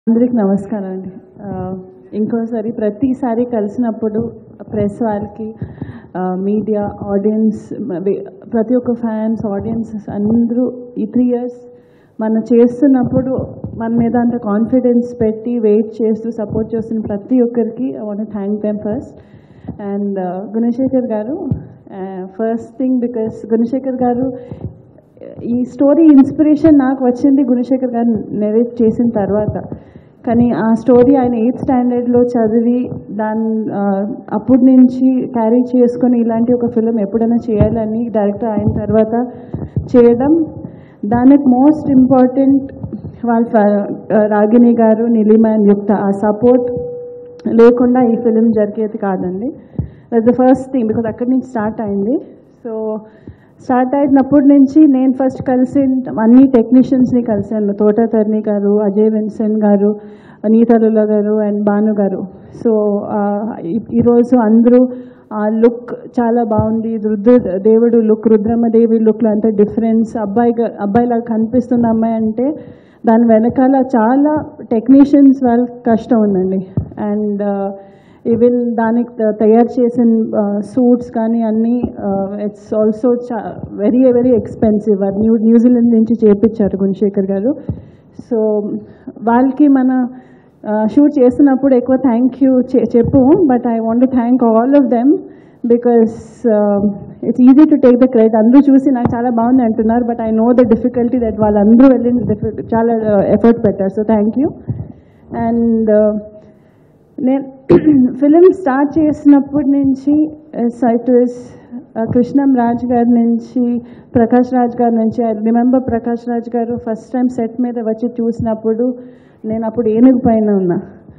అందరికి నమస్కారం అండి ఆ, ఇంకోసారి ప్రతిసారి కలిసినప్పుడు ప్రెస్ వాళ్ళకి మీడియా ఆడియన్స్ ప్రతి ఒక్క ఫ్యాన్స్ ఆడియన్స్ అందరూ ఈ త్రీ ఇయర్స్ మనం చేస్తున్నప్పుడు మన మీద అంత కాన్ఫిడెన్స్ పెట్టి వెయిట్ చేస్తూ సపోర్ట్ చేస్తున్న ప్రతి ఒక్కరికి I want thank them first and Gunasekhar garu first thing because Gunasekhar గారు ఈ స్టోరీ ఇన్స్పిరేషన్ నాకు వచ్చింది గుణశేఖర్ గారు నెరేట్ చేసిన తర్వాత కానీ ఆ స్టోరీ ఆయన ఎయిత్ స్టాండర్డ్లో చదివి దాని ఆ, అప్పటి నుంచి క్యారీ చేసుకొని ఇలాంటి ఒక ఫిలిం ఎప్పుడైనా చేయాలని డైరెక్టర్ అయిన తర్వాత చేయడం దానికి మోస్ట్ ఇంపార్టెంట్ వాళ్ళ ఫ- రాగిణి గారు నిలిమ and యుక్త ఆ సపోర్ట్ లేకుండా ఈ ఫిలిం జరిగేది కాదండి that the first thing because అక్కడి నుంచి స్టార్ట్ అయింది సో స్టార్ట్ అయినప్పటి నుంచి నేను ఫస్ట్ కలిసి అన్ని టెక్నీషియన్స్ని కలిసాను తోటతర్ని గారు అజయ్ విన్సెన్ గారు నీతరుల గారు అండ్ భాను గారు సో ఈరోజు అందరూ ఆ లుక్ చాలా బాగుంది రుద్ర దేవుడు లుక్ రుద్రమ్మదేవి లుక్లో అంత డిఫరెన్స్ అబ్బాయి గా- అబ్బాయిలాగా కనిపిస్తున్న అమ్మాయి అంటే దాని వెనకాల చాలా టెక్నీషియన్స్ వాళ్ళ కష్టం ఉందండి అండ్ ఈవెన్ దానికి త- తయారు చేసిన సూట్స్ కానీ అన్నీ ఇట్స్ ఆల్సో చా వెరీ వెరీ ఎక్స్పెన్సివ్ అది న్యూ న్యూజిలాండ్ నుంచి చేపించారు గుణశేఖర్ గారు సో వాళ్ళకి మన షూట్ చేస్తున్నప్పుడు ఎక్కువ థ్యాంక్ యూ చెప్పు but I want thank all of them because it's easy to take the credit అందరూ చూసి నాకు చాలా బాగుంది అంటున్నారు but I know the difficulty that వాళ్ళందరూ వెళ్ళి diffi- చాలా ఎఫర్ట్ పెట్టారు సో థ్యాంక్ యూ అండ్ నేను ఫిలిం స్టార్ట్ చేసినప్పటి నుంచి సైటస్ కృష్ణం రాజ్ గారి నుంచి ప్రకాష్ రాజ్ గారి నుంచి ఐ రిమెంబర్ ప్రకాష్ రాజ్ గారు ఫస్ట్ టైం సెట్ మీద వచ్చి చూసినప్పుడు నేను అప్పుడు ఏనుగు పైన ఉన్నా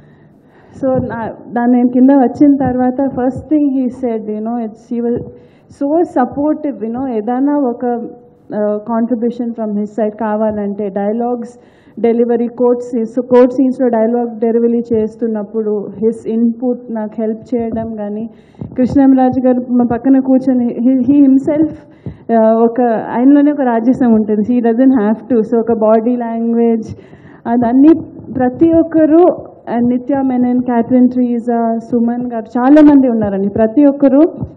సో నా దాన్ని నేను కింద వచ్చిన తర్వాత first thing he said you know it's he will so supportive you know ఏదైనా ఒక కాంట్రిబ్యూషన్ ఫ్రమ్ హిస్ సైడ్ కావాలంటే dialogues delivery court scenes court సీన్స్లో డైలాగ్ డెలివరీ చేస్తున్నప్పుడు హిస్ ఇన్పుట్ నాకు హెల్ప్ చేయడం కానీ కృష్ణంరాజు గారు మా పక్కన కూర్చొని హీ హిమ్సెల్ఫ్ ఒక ఆయనలోనే ఒక రాజ్యసం ఉంటుంది he doesn't have to so ఒక బాడీ లాంగ్వేజ్ అదన్నీ ప్రతి ఒక్కరు అండ్ నిత్య మెనన్ క్యాథరిన్ ట్రీజా సుమన్ గారు చాలా మంది ఉన్నారండి ప్రతి ఒక్కరు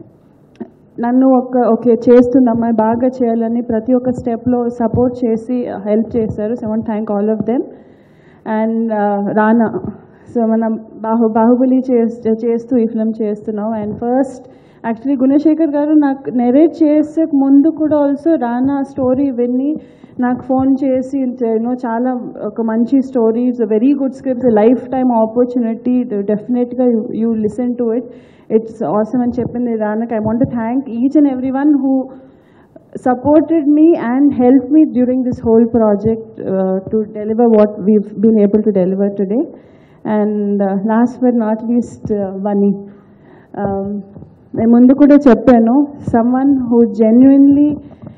నన్ను ఒక ఓకే చేస్తుంది అమ్మాయి బాగా చేయాలని ప్రతి ఒక్క స్టెప్లో సపోర్ట్ చేసి హెల్ప్ చేశారు so one thank all of them and Rana so మనం బాహు బాహుబలి చేస్తూ చేస్తూ ఈ ఫిల్మ్ చేస్తున్నాం అండ్ ఫస్ట్ యాక్చువల్లీ గుణశేఖర్ గారు నాకు నెరేట్ చేసే ముందు కూడా ఆల్సో రానా స్టోరీ విని నాకు ఫోన్ చేసి యూనో చాలా ఒక మంచి stories very good scripts life time opportunity డెఫినెట్గా you listen to it it's awesome అని చెప్పింది రానక్ I want thank each and every one who supported me and helped me during this whole project uh, to deliver what we've been able to deliver today. And uh, last but not least, uh, Vani. Um, నేను ముందు కూడా చెప్పాను someone who genuinely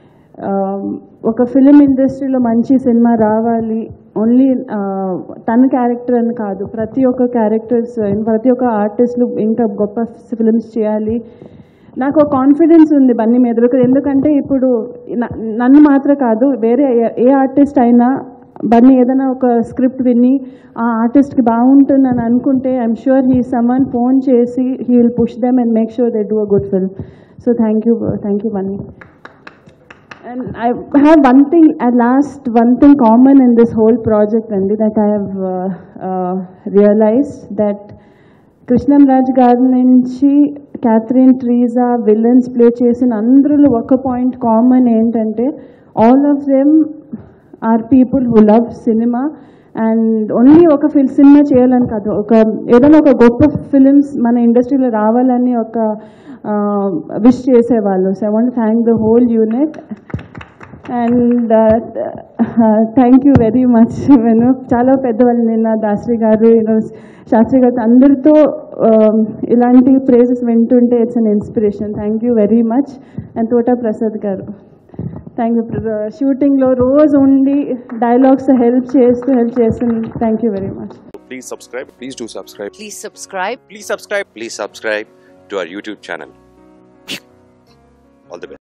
ఒక film ఇండస్ట్రీలో మంచి cinema రావాలి only తన character అని కాదు ప్రతి ఒక్క క్యారెక్టర్స్ ప్రతి ఒక్క ఆర్టిస్టులు ఇంకా గొప్ప ఫిలిమ్స్ చేయాలి నాకు కాన్ఫిడెన్స్ ఉంది బన్నీ మీద because ఎందుకంటే ఇప్పుడు న- నన్ను మాత్రం కాదు వేరే ఏ- ఏ ఆర్టిస్ట్ అయినా బన్నీ ఏదైనా ఒక స్క్రిప్ట్ విని ఆ ఆర్టిస్ట్కి బాగుంటుందని అనుకుంటే I'm sure he someone phone చేసి he will push them and make sure they do a good film so thank you thank you Bunny And I have one thing, at last, one thing common in this whole project, Andy, that I have uh, uh, realized that Krishnam Raj గారి నుంచి Catherine Tresa villains play చేసిన అందరిలో ఒక point common ఏంటంటే all of them are people who love cinema and only ఒక ఫిల్ cinema చేయాలని కాదు ఒక ఏదైనా ఒక గొప్ప ఫిలిమ్స్ మన ఇండస్ట్రీలో రావాలని ఒక విష్ చేసేవాళ్ళు so I want thank the whole unit and thank you very much నేను చాలా పెద్దవాళ్ళు నిన్న దాశ్రీ గారు you know, శాస్త్రి గారు అందరితో um, ఇలాంటి ప్రేజెస్ వింటుంటే it's an inspiration thank you very much and Thota Prasad garu thank you షూటింగ్లో రోజు ఉండి డైలాగ్స్ హెల్ప్ చేస్తూ హెల్ప్ చేస్తుంది thank you very much Please subscribe. Please do subscribe. Please subscribe. Please subscribe. Please subscribe to our YouTube channel. All the best.